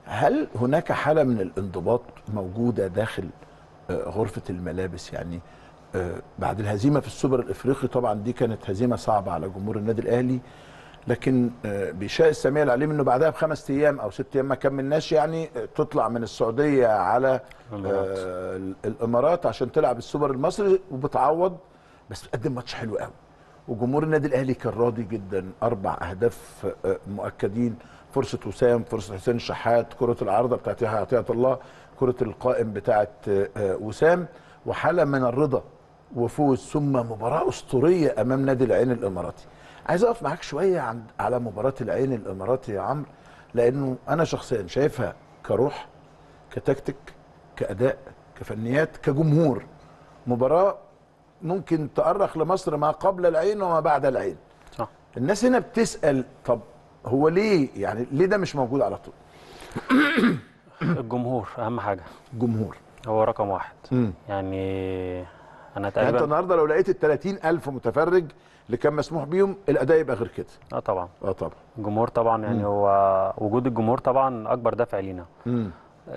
هل هناك حاله من الانضباط موجوده داخل آه، غرفه الملابس يعني آه، بعد الهزيمه في السوبر الافريقي طبعا دي كانت هزيمه صعبه على جمهور النادي الاهلي لكن آه، بيشاء السميع العليم انه بعدها بخمس ايام او ست ايام ما كملناش يعني آه، تطلع من السعوديه على الإمارات. آه، ال- الامارات عشان تلعب السوبر المصري وبتعوض بس بتقدم ماتش حلو قوي وجمهور النادي الاهلي كان راضي جدا اربع اهداف آه، مؤكدين فرصه وسام فرصه حسين الشحات كره العارضه بتاعت يحيى عطيه الله كره القائم بتاعت آه، آه، وسام وحاله من الرضا وفوز ثم مباراه اسطوريه امام نادي العين الاماراتي عايز اقف معاك شويه عند على مباراه العين الاماراتي يا عمرو لانه انا شخصيا شايفها كروح كتكتيك كاداء كفنيات كجمهور مباراه ممكن تأرخ لمصر ما قبل العين وما بعد العين صح الناس هنا بتسأل طب هو ليه يعني ليه ده مش موجود على طول الجمهور اهم حاجه جمهور هو رقم واحد مم. يعني انا يعني انت تقريبا النهارده لو لقيت ال 30000 متفرج اللي كان مسموح بيهم الاداء يبقى غير كده اه طبعا اه طبعا الجمهور طبعا يعني هو وجود الجمهور طبعا اكبر دافع لينا مم.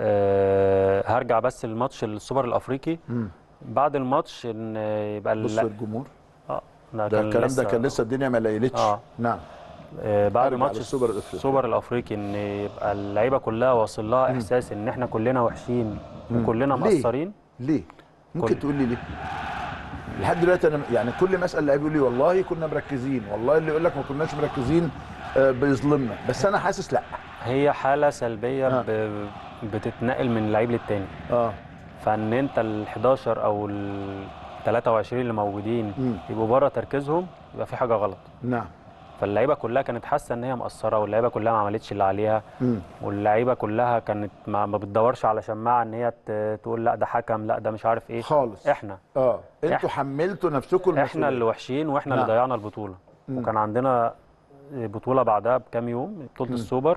أه هرجع بس للماتش السوبر الافريقي مم. بعد الماتش ان يبقى بص ال- الجمهور اه ده الكلام ده كان لسه الدنيا ما ليلتش آه. نعم آه، بعد أرجع ماتش للسوبر الأفريقي. السوبر الافريقي ان يبقى اللعيبه كلها واصل لها احساس ان احنا كلنا وحشين وكلنا ليه؟ مقصرين ليه ممكن كل- تقول لي ليه لحد دلوقتي انا يعني كل ما اسال لعيب يقول لي والله كنا مركزين والله اللي يقول لك ما كناش مركزين آه، بيظلمنا بس انا حاسس لا هي حاله سلبيه آه. ب... بتتنقل من لعيب للتاني اه فان انت ال 11 او ال 23 اللي موجودين مم. يبقوا بره تركيزهم يبقى في حاجه غلط نعم فاللعيبه كلها كانت حاسه ان هي مقصره واللعيبه كلها ما عملتش اللي عليها مم. واللعيبه كلها كانت ما, ما بتدورش على شماعه ان هي ت- تقول لا ده حكم لا ده مش عارف ايه خالص احنا اه انتوا إح- حملتوا نفسكم احنا المسؤولية. اللي وحشين واحنا نعم. اللي ضيعنا البطوله مم. وكان عندنا بطوله بعدها بكام يوم بطوله السوبر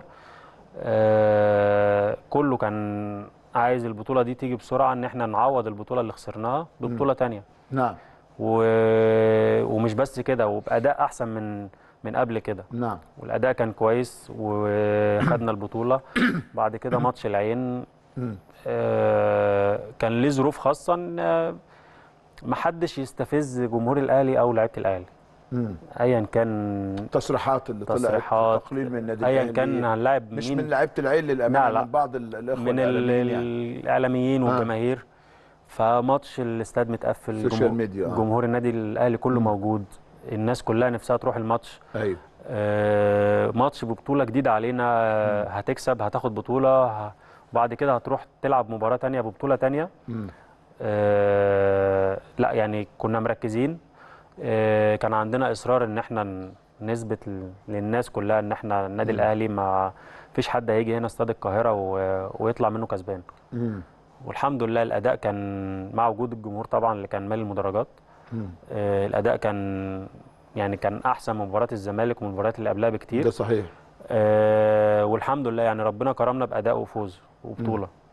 آه كله كان عايز البطوله دي تيجي بسرعه ان احنا نعوض البطوله اللي خسرناها ببطوله تانية نعم و... ومش بس كده وباداء احسن من من قبل كده نعم والاداء كان كويس وخدنا البطوله بعد كده ماتش العين مم. آه، كان ليه ظروف خاصه ان آه، محدش يستفز جمهور الاهلي او لعيبه الاهلي مم. ايا كان التصريحات اللي طلعت تصريحات تقليل من النادي ايا الأهلي. كان هنلاعب مش مين من لعيبه العين للامانه لا، لا. من بعض ال- الاخوه من ال- الإعلاميين يعني. الاعلاميين آه. والجماهير فماتش الاستاد متقفل السوشيال جمهور- ميديا، آه. جمهور النادي الاهلي كله موجود الناس كلها نفسها تروح الماتش ايوه آه، ماتش ببطولة جديدة علينا آه، هتكسب هتاخد بطولة ه- وبعد كده هتروح تلعب مباراة تانية ببطولة تانية مم. آه، لا يعني كنا مركزين آه، كان عندنا إصرار إن احنا ن- نثبت ل- للناس كلها إن احنا النادي الأهلي ما فيش حد هيجي هنا استاد القاهرة و- ويطلع منه كسبان مم. والحمد لله الأداء كان مع وجود الجمهور طبعا اللي كان مالي المدرجات مم. آه، الأداء كان يعني كان أحسن من مباراة الزمالك ومن المباريات اللي قبلها بكتير ده صحيح آه والحمد لله يعني ربنا كرمنا باداء وفوز وبطوله